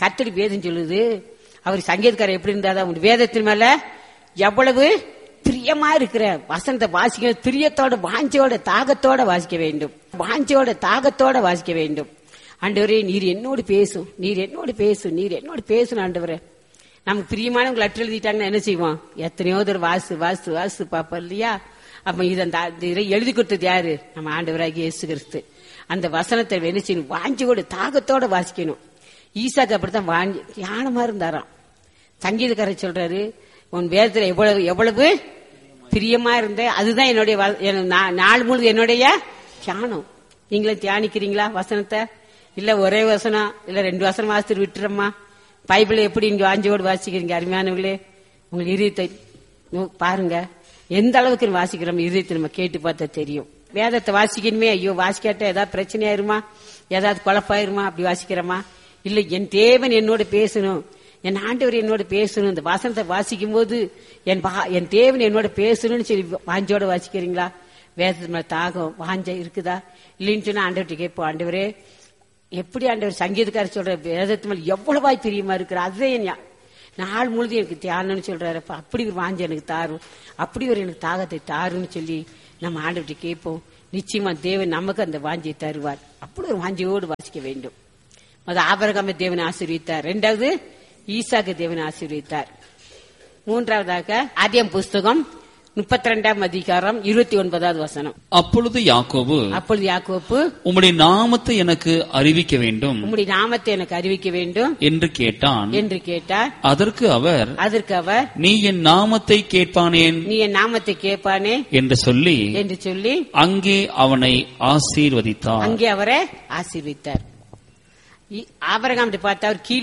கத்தடி வேதம் சொல்லுது அவர் சங்கீதக்காரர் எப்படி இருந்தாதான் உங்க வேதத்தின் மேல எவ்வளவு பிரியமா இருக்கிற வசனத்தை வாசிக்க பிரியத்தோட வாஞ்சையோட தாகத்தோட வாசிக்க வேண்டும் வாஞ்சையோட தாகத்தோட வாசிக்க வேண்டும் ஆண்டவரே நீர் என்னோடு பேசும் நீர் என்னோடு பேசும் நீர் என்னோடு பேசணும் ஆண்டவரே நமக்கு பிரியமானவங்க லெட்டர் எழுதிட்டாங்கன்னா என்ன செய்வோம் எத்தனையோ தடவை வாசு வாசு வாசு பாப்போம் இல்லையா அப்ப இதை அந்த அந்த இதை எழுதி கொடுத்தது யாரு நம்ம ஆண்டவராகி இயேசு கிறிஸ்து அந்த வசனத்தை என்ன செய்யணும் வாஞ்சியோட தாகத்தோட வாசிக்கணும் ஈசாக்கு அப்படித்தான் வாஞ்சி தியானமா இருந்தாராம் சங்கீதக்காரர் சொல்றாரு உன் வேதத்துல எவ்வளவு எவ்வளவு பிரியமா இருந்த அதுதான் என்னுடைய வ- என் நா- நாள் முழுது என்னுடைய தியானம் நீங்களும் தியானிக்கிறீங்களா வசனத்தை இல்ல ஒரே வசனம் இல்ல ரெண்டு வசனம் வாசித்து விட்டுறம்மா பைபிளை எப்படி இங்க வாஞ்சியோடு வாசிக்கிறீங்க அருமையானவங்களே உங்க இதயத்தை நோ- பாருங்க எந்த அளவுக்கு நம்ம வாசிக்கிறோம் இதயத்தை நம்ம கேட்டு பார்த்தா தெரியும் வேதத்தை வாசிக்கணுமே ஐயோ வாசிக்காட்ட ஏதாவது பிரச்சனை ஆயிருமா ஏதாவது குழப்பாயிருமா அப்படி வாசிக்கிறோமா இல்ல என் தேவன் என்னோட பேசணும் என் ஆண்டவர் என்னோட பேசணும் இந்த வசனத்தை வாசிக்கும் போது என் பா- என் தேவன் என்னோட பேசணும்னு சொல்லி வாஞ்சோட வாசிக்கிறீங்களா வேதத்து மேல தாகம் வாஞ்ச இருக்குதா இல்லைன்னு சொன்னா ஆண்டவர்கிட்ட கேட்போம் ஆண்டவரே எப்படி ஆண்டவர் சங்கீதக்காரர் சொல்ற வேதத்து மேல எவ்வளவாய் பிரியமா இருக்கிற அதுவே என் ஞா- நாள் முழுதும் எனக்கு தியானம்னு சொல்றாரு அப்ப அப்படி ஒரு வாஞ்ச எனக்கு தாரும் அப்படி ஒரு எனக்கு தாகத்தை தாருன்னு சொல்லி நம்ம ஆண்டவர்கிட்ட கேட்போம் நிச்சயமா தேவன் நமக்கு அந்த வாஞ்சியை தருவார் அப்படி ஒரு வாஞ்சியோடு வாசிக்க வேண்டும் அது ஆபரகாம தேவன் ஆசீர்வித்தார் ரெண்டாவது ஈசாக்கு தேவன் ஆசீர்வித்தார் மூன்றாவதாக ஆதியம் புஸ்தகம் முப்பத்தி ரெண்டாம் அதிகாரம் இருபத்தி ஒன்பதாவது வசனம் அப்பொழுது யாக்கோபு அப்பொழுது யாக்கோப்பு உம்முடைய நாமத்தை எனக்கு அறிவிக்க வேண்டும் உம்முடைய நாமத்தை எனக்கு அறிவிக்க வேண்டும் என்று கேட்டான் என்று கேட்டார் அதற்கு அவர் அதற்கு அவர் நீ என் நாமத்தை கேட்பானேன் நீ என் நாமத்தை கேட்பானே என்று சொல்லி என்று சொல்லி அங்கே அவனை ஆசீர்வதித்தார் அங்கே அவரை ஆசீர்வித்தார் ஆபரகாம் பார்த்தா அவர் கீழ்